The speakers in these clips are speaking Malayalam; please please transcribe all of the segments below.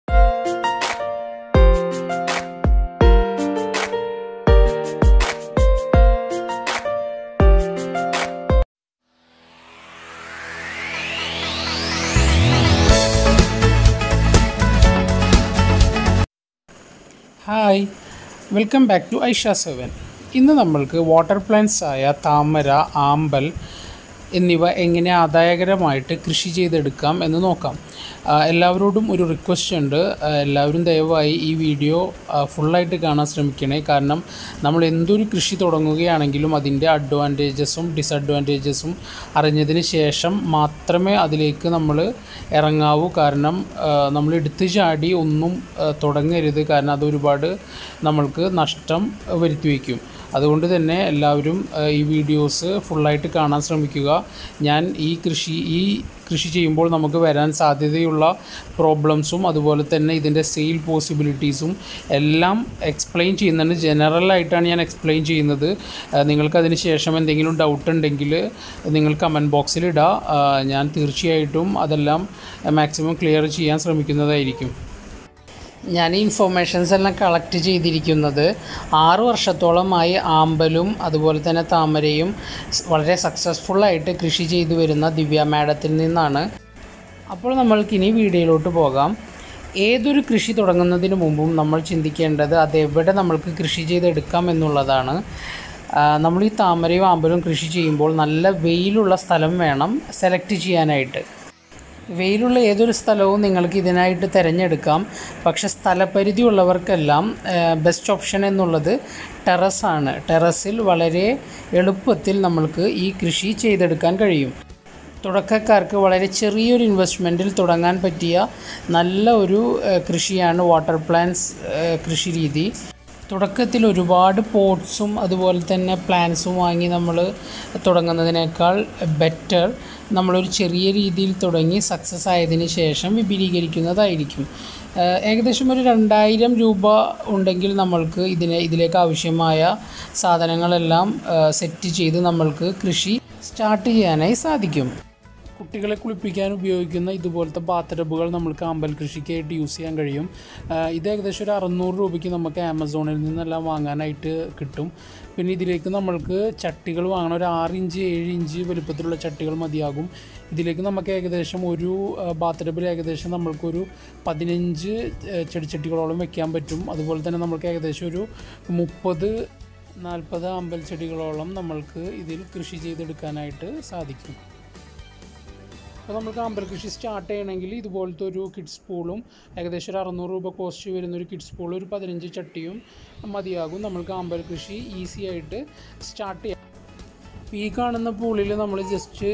hi welcome back to Aisha seven ഇന്ന് നമ്മൾക്ക് വാട്ടർ പ്ലാന്റ്സ് ആയ താമര ആമ്പൽ എന്നിവ എങ്ങനെ ആദായകരമായിട്ട് കൃഷി ചെയ്തെടുക്കാം എന്ന് നോക്കാം ആ, എല്ലാവരോടും ഒരു റിക്വസ്റ്റ് ഉണ്ട് ആ, എല്ലാവരും ദയവായി ഈ വീഡിയോ ആ, ഫുള്ളായിട്ട് കാണാൻ ശ്രമിക്കണേ കാരണം നമ്മൾ എന്തൊരു കൃഷി തുടങ്ങുകയാണെങ്കിലും അതിൻ്റെ അഡ്വാൻറ്റേജസും ഡിസഡ്വാൻറ്റേജസും അറിഞ്ഞതിന് ശേഷം മാത്രമേ അതിലേക്ക് നമ്മൾ ഇറങ്ങാവൂ കാരണം ആ, നമ്മൾ എടുത്തു ചാടി ഒന്നും ആ, തുടങ്ങരുത് കാരണം അത് ഒരുപാട് നമ്മൾക്ക് നഷ്ടം വരുത്തി വയ്ക്കും അതുകൊണ്ട് തന്നെ എല്ലാവരും ആ, ഈ വീഡിയോസ് ഫുള്ളായിട്ട് കാണാൻ ശ്രമിക്കുക ഞാൻ ഈ കൃഷി ഈ കൃഷി ചെയ്യുമ്പോൾ നമുക്ക് വരാൻ സാധ്യതയുള്ള പ്രോബ്ലംസും അതുപോലെ തന്നെ ഇതിൻ്റെ സെയിൽ പോസിബിലിറ്റീസും എല്ലാം എക്സ്പ്ലെയിൻ ചെയ്യുന്നുണ്ട് ജനറലായിട്ടാണ് ഞാൻ എക്സ്പ്ലെയിൻ ചെയ്യുന്നത് ആ, നിങ്ങൾക്ക് അതിന് ശേഷം എന്തെങ്കിലും ഡൗട്ട് ഉണ്ടെങ്കിൽ നിങ്ങൾ കമൻറ്റ് ബോക്സിൽ ഇടുക ആ, ഞാൻ തീർച്ചയായിട്ടും അതെല്ലാം മാക്സിമം ക്ലിയർ ചെയ്യാൻ ശ്രമിക്കുന്നതായിരിക്കും ഞാൻ ഈ ഇൻഫോർമേഷൻസ് എല്ലാം കളക്ട് ചെയ്തിരിക്കുന്നത് ആറ് വർഷത്തോളമായി ആമ്പലും അതുപോലെ തന്നെ താമരയും സ് വളരെ സക്സസ്ഫുള്ളായിട്ട് കൃഷി ചെയ്തു വരുന്ന ദിവ്യ മാഡത്തിൽ നിന്നാണ് അപ്പോൾ നമ്മൾക്കിനി വീഡിയോയിലോട്ട് പോകാം ഏതൊരു കൃഷി തുടങ്ങുന്നതിന് മുമ്പും നമ്മൾ ചിന്തിക്കേണ്ടത് അതെവിടെ നമ്മൾക്ക് കൃഷി ചെയ്തെടുക്കാം എന്നുള്ളതാണ് ആ, നമ്മൾ ഈ താമരയും ആമ്പലും കൃഷി ചെയ്യുമ്പോൾ നല്ല വെയിലുള്ള സ്ഥലം വേണം സെലക്ട് ചെയ്യാനായിട്ട് വെയിലുള്ള ഏതൊരു സ്ഥലവും നിങ്ങൾക്ക് ഇതിനായിട്ട് തിരഞ്ഞെടുക്കാം പക്ഷെ സ്ഥലപരിധി ഉള്ളവർക്കെല്ലാം ബെസ്റ്റ് ഓപ്ഷൻ എന്നുള്ളത് ടെറസാണ് ടെറസിൽ വളരെ എളുപ്പത്തിൽ നമ്മൾക്ക് ഈ കൃഷി ചെയ്തെടുക്കാൻ കഴിയും തുടക്കക്കാർക്ക് വളരെ ചെറിയൊരു ഇൻവെസ്റ്റ്മെൻറ്റിൽ തുടങ്ങാൻ പറ്റിയ നല്ല ഒരു ഏഹ്, കൃഷിയാണ് വാട്ടർ പ്ലാന്റ്സ് ഏഹ്, കൃഷി രീതി തുടക്കത്തിൽ ഒരുപാട് പോട്ട്സും അതുപോലെ തന്നെ പ്ലാന്റ്സും വാങ്ങി നമ്മൾ തുടങ്ങുന്നതിനേക്കാൾ ബെറ്റർ നമ്മളൊരു ചെറിയ രീതിയിൽ തുടങ്ങി സക്സസ് ആയതിന് ശേഷം വിപുലീകരിക്കുന്നതായിരിക്കും ഏഹ് ഏകദേശം ഒരു രണ്ടായിരം രൂപ ഉണ്ടെങ്കിൽ നമ്മൾക്ക് ഇതിനെ ഇതിലേക്ക് ആവശ്യമായ സാധനങ്ങളെല്ലാം ഏഹ് സെറ്റ് ചെയ്ത് നമ്മൾക്ക് കൃഷി സ്റ്റാർട്ട് ചെയ്യാനായി സാധിക്കും കുട്ടികളെ കുളിപ്പിക്കാൻ ഉപയോഗിക്കുന്ന ഇതുപോലത്തെ ബാത്ത് ടബുകൾ നമുക്ക് അമ്പൽ കൃഷിക്കായിട്ട് യൂസ് ചെയ്യാൻ കഴിയും ആ, ഇത് ഏകദേശം ഒരു അറുന്നൂറ് രൂപയ്ക്ക് നമുക്ക് ആമസോണിൽ നിന്നെല്ലാം വാങ്ങാനായിട്ട് കിട്ടും പിന്നെ ഇതിലേക്ക് നമ്മൾക്ക് ചട്ടികൾ വാങ്ങണം ഒരു ആറ് ഇഞ്ച് ഏഴ് ഇഞ്ച് വലുപ്പത്തിലുള്ള ചട്ടികൾ മതിയാകും ഇതിലേക്ക് നമുക്ക് ഏകദേശം ഒരു ബാത്ത് ടബിൽ ഏകദേശം നമ്മൾക്കൊരു പതിനഞ്ച് ആ, ചെടിച്ചട്ടികളോളം വെക്കാൻ പറ്റും അതുപോലെ തന്നെ നമുക്ക് ഏകദേശം ഒരു മുപ്പത് നാൽപ്പത് അമ്പൽ ചെടികളോളം നമ്മൾക്ക് ഇതിൽ കൃഷി ചെയ്തെടുക്കാനായിട്ട് സാധിക്കും അപ്പോൾ നമുക്ക് അമ്പൽ കൃഷി സ്റ്റാർട്ട് ചെയ്യണമെങ്കിൽ ഇതുപോലത്തെ ഒരു കിഡ്സ് പൂളും ഏകദേശം ഒരു അറുന്നൂറ് രൂപ കോസ്റ്റ് വരുന്ന ഒരു കിഡ്സ് പൂൾ ഒരു പതിനഞ്ച് ചട്ടിയും മതിയാകും നമ്മൾക്ക് അമ്പൽ കൃഷി ഈസി ആയിട്ട് സ്റ്റാർട്ട് ചെയ്യാം ഈ കാണുന്ന പൂളിൽ നമ്മൾ ജസ്റ്റ്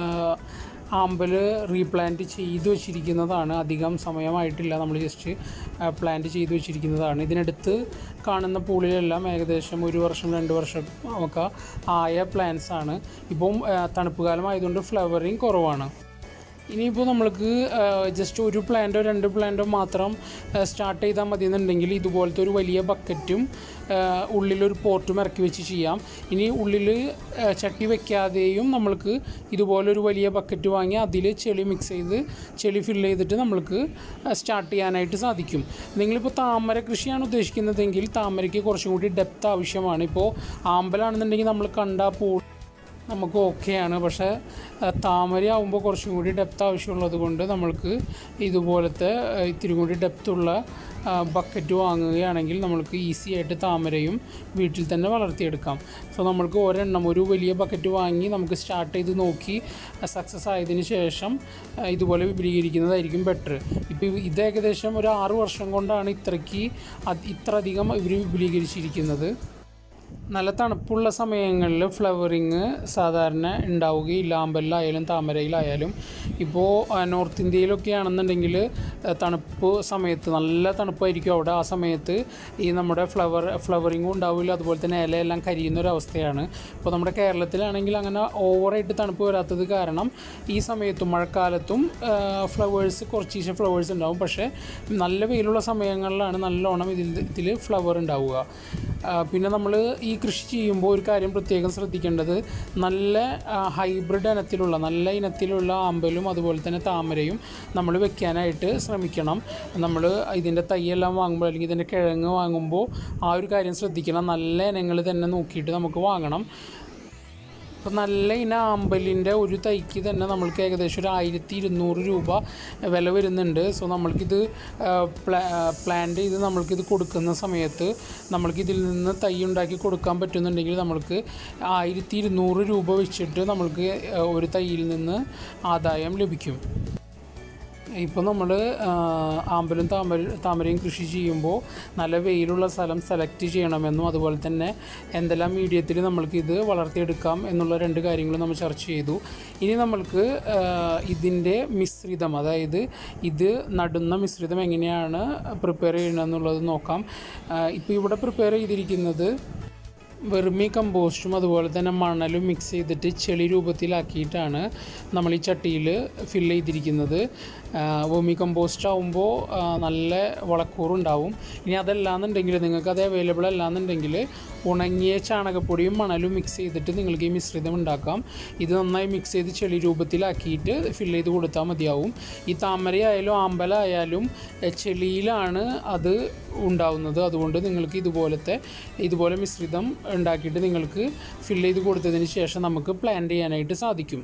ആമ്പൽ റീപ്ലാന്റ് ചെയ്ത് വെച്ചിരിക്കുന്നതാണ് അധികം സമയമായിട്ടില്ല നമ്മൾ ജസ്റ്റ് പ്ലാന്റ് ചെയ്ത് വെച്ചിരിക്കുന്നതാണ് ഇതിനടുത്ത് കാണുന്ന പൂളിലെല്ലാം ഏകദേശം ഒരു വർഷം രണ്ട് വർഷം ഒക്കെ ആയ പ്ലാന്റ്സ് ആണ് ഇപ്പം ആ, തണുപ്പ് കാലം ആയതുകൊണ്ട് ഫ്ലവറിങ് കുറവാണ് ഇനിയിപ്പോൾ നമ്മൾക്ക് ജസ്റ്റ് ഒരു പ്ലാന്റോ രണ്ട് പ്ലാന്റോ മാത്രം സ്റ്റാർട്ട് ചെയ്താൽ മതി എന്നുണ്ടെങ്കിൽ ഇതുപോലത്തെ ഒരു വലിയ ബക്കറ്റും ഉള്ളിലൊരു പോർട്ടും ഇറക്കി വെച്ച് ചെയ്യാം ഇനി ഉള്ളിൽ ചട്ടി വെക്കാതെയും നമ്മൾക്ക് ഇതുപോലൊരു വലിയ ബക്കറ്റ് വാങ്ങി അതിൽ ചെളി മിക്സ് ചെയ്ത് ചെളി ഫില്ല് ചെയ്തിട്ട് നമ്മൾക്ക് സ്റ്റാർട്ട് ചെയ്യാനായിട്ട് സാധിക്കും നിങ്ങളിപ്പോൾ താമര കൃഷിയാണ് ഉദ്ദേശിക്കുന്നതെങ്കിൽ താമരയ്ക്ക് കുറച്ചും കൂടി ഡെപ്ത് ആവശ്യമാണ് ഇപ്പോൾ ആമ്പലാണെന്നുണ്ടെങ്കിൽ നമ്മൾ കണ്ട പൂ നമുക്ക് ഓക്കെയാണ് പക്ഷേ ആ, താമര ആവുമ്പോൾ കുറച്ചും കൂടി ഡെപ്ത് ആവശ്യമുള്ളത് കൊണ്ട് നമ്മൾക്ക് ഇതുപോലത്തെ ആ, ഇത്തിരി കൂടി ഡെപ്തുള്ള ബക്കറ്റ് വാങ്ങുകയാണെങ്കിൽ നമ്മൾക്ക് ഈസി ആയിട്ട് താമരയും വീട്ടിൽ തന്നെ വളർത്തിയെടുക്കാം സോ നമ്മൾക്ക് ഒരെണ്ണം ഒരു വലിയ ബക്കറ്റ് വാങ്ങി നമുക്ക് സ്റ്റാർട്ട് ചെയ്ത് നോക്കി സക്സസ് ആയതിനു ശേഷം ആ, ഇതുപോലെ വിപുലീകരിക്കുന്നതായിരിക്കും ബെറ്റർ ഇപ്പോൾ ഇത് ഏകദേശം ഒരു ആറ് വർഷം കൊണ്ടാണ് ഇത്രയ്ക്ക് അത് ഇത്ര അധികം ഇവർ വിപുലീകരിച്ചിരിക്കുന്നത് നല്ല തണുപ്പുള്ള സമയങ്ങളിൽ ഫ്ലവറിങ് സാധാരണ ഉണ്ടാവുകയില്ല ആമ്പലിലായാലും താമരയിലായാലും ഇപ്പോൾ ആ, നോർത്ത് ഇന്ത്യയിലൊക്കെ ആണെന്നുണ്ടെങ്കിൽ ആ, തണുപ്പ് സമയത്ത് നല്ല തണുപ്പായിരിക്കും അവിടെ ആ സമയത്ത് ഈ നമ്മുടെ ഫ്ലവർ ഫ്ലവറിങ്ങും ഉണ്ടാവില്ല അതുപോലെ തന്നെ ഇലയെല്ലാം കരിയുന്ന ഒരു അവസ്ഥയാണ് ഇപ്പോൾ നമ്മുടെ കേരളത്തിലാണെങ്കിൽ അങ്ങനെ ഓവറായിട്ട് തണുപ്പ് വരാത്തത് കാരണം ഈ സമയത്തും മഴക്കാലത്തും ഫ്ലവേഴ്സ് കുറച്ചീശെ ഫ്ലവേഴ്സ് ഉണ്ടാവും പക്ഷേ നല്ല വെയിലുള്ള സമയങ്ങളിലാണ് നല്ലോണം ഇതിൽ ഇതിൽ ഫ്ലവർ ഉണ്ടാവുക ആ, പിന്നെ നമ്മൾ ഈ കൃഷി ചെയ്യുമ്പോൾ ഒരു കാര്യം പ്രത്യേകം ശ്രദ്ധിക്കേണ്ടത് നല്ല ഹൈബ്രിഡ് ഇനത്തിലുള്ള നല്ല ഇനത്തിലുള്ള ആമ്പലും അതുപോലെ തന്നെ താമരയും നമ്മൾ വെക്കാനായിട്ട് ശ്രമിക്കണം നമ്മൾ ഇതിൻ്റെ തൈയെല്ലാം വാങ്ങുമ്പോൾ അല്ലെങ്കിൽ ഇതിൻ്റെ കിഴങ്ങ് വാങ്ങുമ്പോൾ ആ ഒരു കാര്യം ശ്രദ്ധിക്കണം നല്ല ഇനങ്ങൾ തന്നെ നോക്കിയിട്ട് നമുക്ക് വാങ്ങണം അപ്പോൾ നല്ല ഇന ആമ്പലിൻ്റെ ഒരു തൈക്ക് തന്നെ നമ്മൾക്ക് ഏകദേശം ഒരു ആയിരത്തി ഇരുന്നൂറ് രൂപ വില വരുന്നുണ്ട് സോ നമ്മൾക്കിത് പ്ലാ പ്ലാന്റ് ചെയ്ത് നമ്മൾക്കിത് കൊടുക്കുന്ന സമയത്ത് നമ്മൾക്ക് ഇതിൽ നിന്ന് തൈ ഉണ്ടാക്കി കൊടുക്കാൻ പറ്റുന്നുണ്ടെങ്കിൽ നമ്മൾക്ക് ആയിരത്തി ഇരുന്നൂറ് രൂപ വെച്ചിട്ട് നമ്മൾക്ക് ഒരു തൈയിൽ നിന്ന് ആദായം ലഭിക്കും ഇപ്പോൾ നമ്മൾ ആമ്പലും താമര താമരയും കൃഷി ചെയ്യുമ്പോൾ നല്ല വെയിലുള്ള സ്ഥലം സെലക്ട് ചെയ്യണമെന്നും അതുപോലെ തന്നെ എന്തെല്ലാം മീഡിയത്തിൽ നമ്മൾക്ക് ഇത് വളർത്തിയെടുക്കാം എന്നുള്ള രണ്ട് കാര്യങ്ങളും നമ്മൾ ചർച്ച ചെയ്തു ഇനി നമ്മൾക്ക് ഇതിൻ്റെ മിശ്രിതം അതായത് ഇത് നടുന്ന മിശ്രിതം എങ്ങനെയാണ് പ്രിപ്പയർ ചെയ്യണമെന്നുള്ളത് നോക്കാം ഇപ്പോൾ ഇവിടെ പ്രിപ്പയർ ചെയ്തിരിക്കുന്നത് വെർമി കമ്പോസ്റ്റും അതുപോലെ തന്നെ മണലും മിക്സ് ചെയ്തിട്ട് ചെളി രൂപത്തിലാക്കിയിട്ടാണ് നമ്മൾ ഈ ചട്ടിയിൽ ഫില്ല് ചെയ്തിരിക്കുന്നത് വെർമി കമ്പോസ്റ്റ് ആകുമ്പോൾ നല്ല വളക്കൂറുണ്ടാവും ഇനി അതല്ലാന്നുണ്ടെങ്കിൽ നിങ്ങൾക്ക് അത് അവൈലബിൾ അല്ലാന്നുണ്ടെങ്കിൽ ഉണങ്ങിയ ചാണകപ്പൊടിയും മണലും മിക്സ് ചെയ്തിട്ട് നിങ്ങൾക്ക് ഈ മിശ്രിതം ഉണ്ടാക്കാം ഇത് നന്നായി മിക്സ് ചെയ്ത് ചെളി രൂപത്തിലാക്കിയിട്ട് ഫില്ല് ചെയ്ത് കൊടുത്താൽ മതിയാവും ഈ താമരയായാലും ആമ്പലായാലും ചെളിയിലാണ് അത് ഉണ്ടാവുന്നത് അതുകൊണ്ട് നിങ്ങൾക്ക് ഇതുപോലത്തെ ഇതുപോലെ മിശ്രിതം ഉണ്ടാക്കിയിട്ട് നിങ്ങൾക്ക് ഫില്ല് ചെയ്ത് കൊടുത്തതിന് ശേഷം നമുക്ക് പ്ലാൻ ചെയ്യാനായിട്ട് സാധിക്കും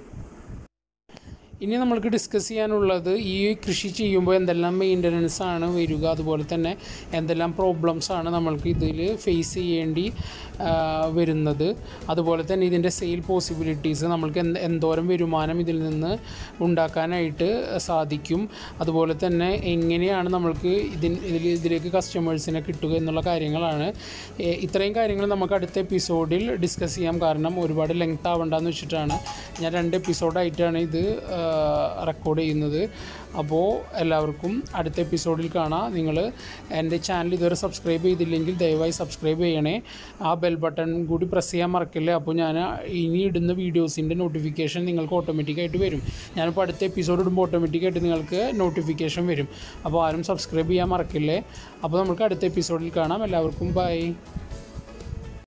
ഇനി നമ്മൾക്ക് ഡിസ്കസ് ചെയ്യാനുള്ളത് ഈ കൃഷി ചെയ്യുമ്പോൾ എന്തെല്ലാം മെയിൻ്റനൻസ് ആണ് വരിക അതുപോലെ തന്നെ എന്തെല്ലാം പ്രോബ്ലംസ് ആണ് നമ്മൾക്ക് ഇതിൽ ഫേസ് ചെയ്യേണ്ടി വരുന്നത് അതുപോലെ തന്നെ ഇതിൻ്റെ സെയിൽ പോസിബിലിറ്റീസ് നമ്മൾക്ക് എന്ത് എന്തോരം വരുമാനം ഇതിൽ നിന്ന് ഉണ്ടാക്കാനായിട്ട് സാധിക്കും അതുപോലെ തന്നെ എങ്ങനെയാണ് നമ്മൾക്ക് ഇതിന് ഇതിൽ ഇതിലേക്ക് കസ്റ്റമേഴ്സിനെ കിട്ടുക എന്നുള്ള കാര്യങ്ങളാണ് ഇത്രയും കാര്യങ്ങൾ നമുക്ക് അടുത്ത എപ്പിസോഡിൽ ഡിസ്കസ് ചെയ്യാം കാരണം ഒരുപാട് ലെങ്ത് ആവണ്ടെന്ന് വെച്ചിട്ടാണ് ഞാൻ രണ്ട് എപ്പിസോഡായിട്ടാണ് ഇത് റെക്കോർഡ് ചെയ്യുന്നത് അപ്പോൾ എല്ലാവർക്കും അടുത്ത എപ്പിസോഡിൽ കാണാം നിങ്ങൾ എൻ്റെ ചാനൽ ഇതുവരെ സബ്സ്ക്രൈബ് ചെയ്തില്ലെങ്കിൽ ദയവായി സബ്സ്ക്രൈബ് ചെയ്യണേ ആ ബെൽ ബട്ടൺ കൂടി പ്രസ് ചെയ്യാൻ മറക്കില്ല അപ്പോൾ ഞാൻ ഇനി ഇടുന്ന വീഡിയോസിൻ്റെ നോട്ടിഫിക്കേഷൻ നിങ്ങൾക്ക് ഓട്ടോമാറ്റിക്കായിട്ട് വരും ഞാനിപ്പോൾ അടുത്ത എപ്പിസോഡ് ഇടുമ്പോൾ ഓട്ടോമാറ്റിക്കായിട്ട് നിങ്ങൾക്ക് നോട്ടിഫിക്കേഷൻ വരും അപ്പോൾ ആരും സബ്സ്ക്രൈബ് ചെയ്യാൻ മറക്കില്ലേ അപ്പോൾ നമുക്ക് അടുത്ത എപ്പിസോഡിൽ കാണാം എല്ലാവർക്കും ബൈ